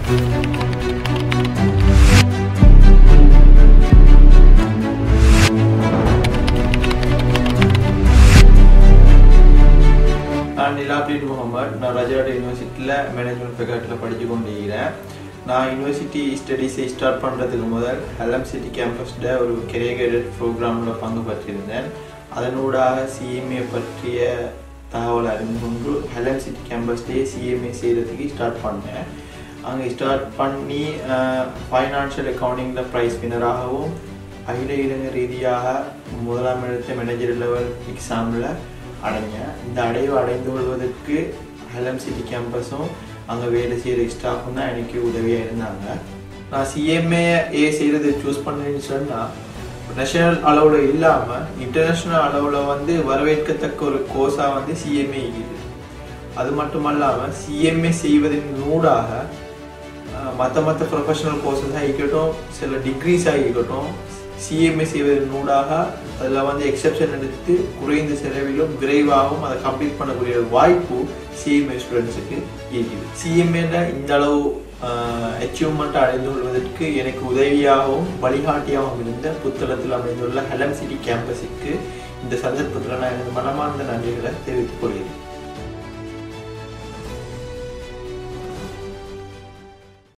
நான் நிலாப்லீட் முகமது நான் ரஜாட் யூனிவர்சிட்டியில் மேனேஜ்மெண்ட் ஃபேக்கல்ட்டியில் படித்து கொண்டிருக்கிறேன் நான் யூனிவர்சிட்டி ஸ்டடீஸை ஸ்டார்ட் பண்ணுறதுக்கு முதல் ஹெலம் சிட்டி கேம்பஸில் ஒரு கெரியர் கைடட் ப்ரோக்ராமில் பங்கு பெற்றிருந்தேன் அதனூடாக சிஎம்ஏ பற்றிய தகவல் அறிந்து கொண்டு ஹெலம் சிட்டி கேம்பஸ்லேயே சிஎம்ஏ செய்கிறதுக்கு ஸ்டார்ட் பண்ணேன் அங்கே ஸ்டார்ட் பண்ணி ஃபைனான்ஷியல் அக்கௌண்டிங்கில் ப்ரைஸ் வினராகவும் அகில இலங்கை ரீதியாக முதலாம் இடத்தை மேனேஜர் லெவல் எக்ஸாமில் அடைஞ்சேன் இந்த அடைவு அடைந்து கொள்வதற்கு ஹெலம் சிட்டி கேம்பஸும் அங்கே வேலை செய்கிற ஸ்டாஃபும் தான் எனக்கு உதவியாக இருந்தாங்க நான் சிஎம்ஏ ஏ செய்கிறது சூஸ் பண்ணேன்னு சொன்னால் நேஷனல் அளவில் இல்லாமல் இன்டர்நேஷ்னல் அளவில் வந்து வரவேற்கத்தக்க ஒரு கோர்ஸாக வந்து சிஎம்ஏ இருக்குது அது மட்டுமல்லாமல் சிஎம்ஏ செய்வதன் நூடாக மற்ற மற்ற ப்ரொஃபஷனல் கோர்சஸாக இருக்கட்டும் சில டிகிரிஸாக இருக்கட்டும் சிஎம்ஏ செய்வதன் நூடாக அதில் வந்து எக்ஸப்ஷன் எடுத்து குறைந்த செலவிலும் விரைவாகவும் அதை கம்ப்ளீட் பண்ணக்கூடிய ஒரு வாய்ப்பு சிஎம்ஏ ஸ்டூடெண்ட்ஸுக்கு இருக்குது சிஎம்ஏல இந்த அளவு அச்சீவ்மெண்ட் அடைந்து கொள்வதற்கு எனக்கு உதவியாகவும் வழிகாட்டியாகவும் இருந்த புத்தளத்தில் அமைந்துள்ள ஹெலம் சிட்டி கேம்பஸுக்கு இந்த சந்தர்ப்பத்தில் நான் எனது மனமார்ந்த நன்றிகளை தெரிவித்துக் கொள்கிறேன்